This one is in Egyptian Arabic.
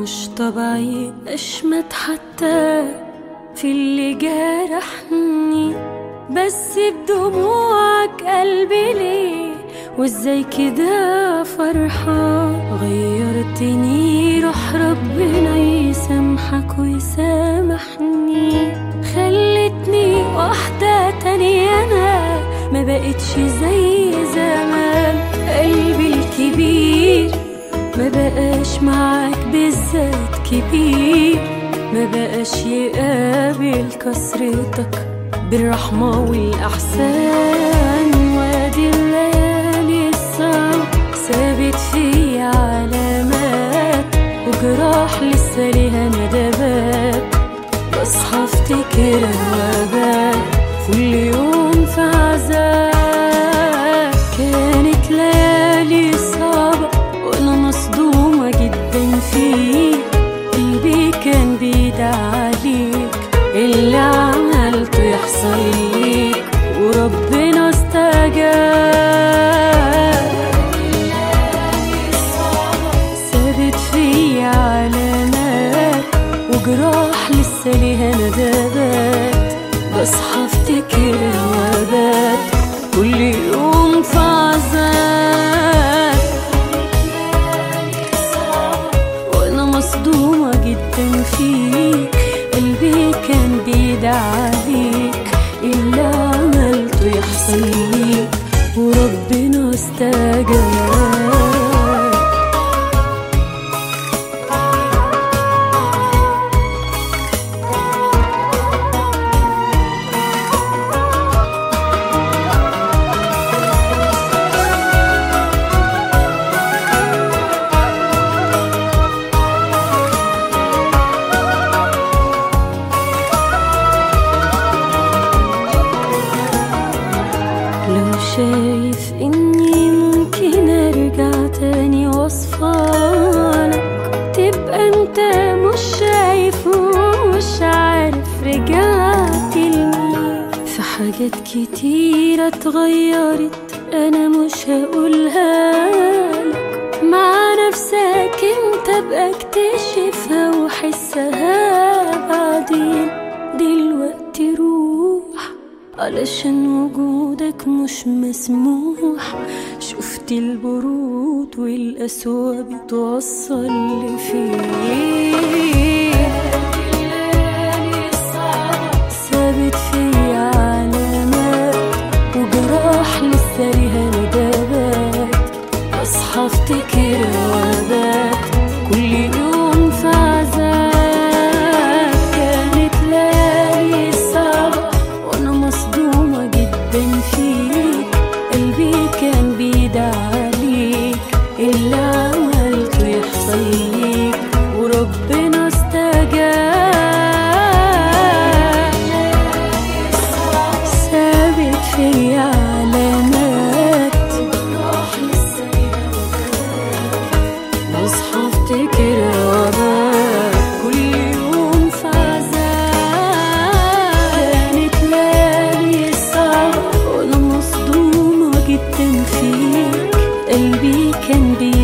مش طبيعي اشمت حتى في اللي جرحني بس بدموعك قلبي ليه وازاي كده فرحان غيرتني روح ربنا يسامحك ويسامحني خلتني واحدة تانية أنا ما بقتش زي زمان قلبي الكبير ما بقاش معاك بالذات كبير ما بقاش يقابل كسرتك بالرحمة والأحسان وادي الليالي الصعب سابت في علامات وجراح لسه ليها ندبات بصحى افتكر وابات كل يوم في عذاب كانت ليالي صعبة وانا مصدومة جدا فيك قلبي كان بيدعى عليك اللي عملته يحصل ليك وربنا استجاب سابت في علامات وجراح لسه ليها ندبات بصحى افتكر وابات كل يوم في عذاب وانا مصدومة جدا فيك قلبي كان بيدعى عليك اللي عملته يحصل ليك وربنا استجاب لو شايف اني ممكن ارجع تاني واصفالك تبقى انت مش شايف ومش عارف رجعت لمين في حاجات كتيرة اتغيرت انا مش هقولها لك مع نفسك انت بقى اكتشفها وحسها بعدين دلوقتي روح علشان وجودك مش مسموح شفت البرود والقسوة بتوصل لفين ثابت في علامات وجراح لسه ليها ندبات اصحى افتكر وابات كل يوم في عذاب كانت ليالي صعبة وانا مصدومة جدا فيك قلبي كان بيدعى عليك اللي عملته يحصل ليك وربنا استجاب ثابت في علامات بصحى افتكر وابات كل يوم في عذاب كانت ليالي صعبة وانا مصدومة جدا فيك قلبي كان بي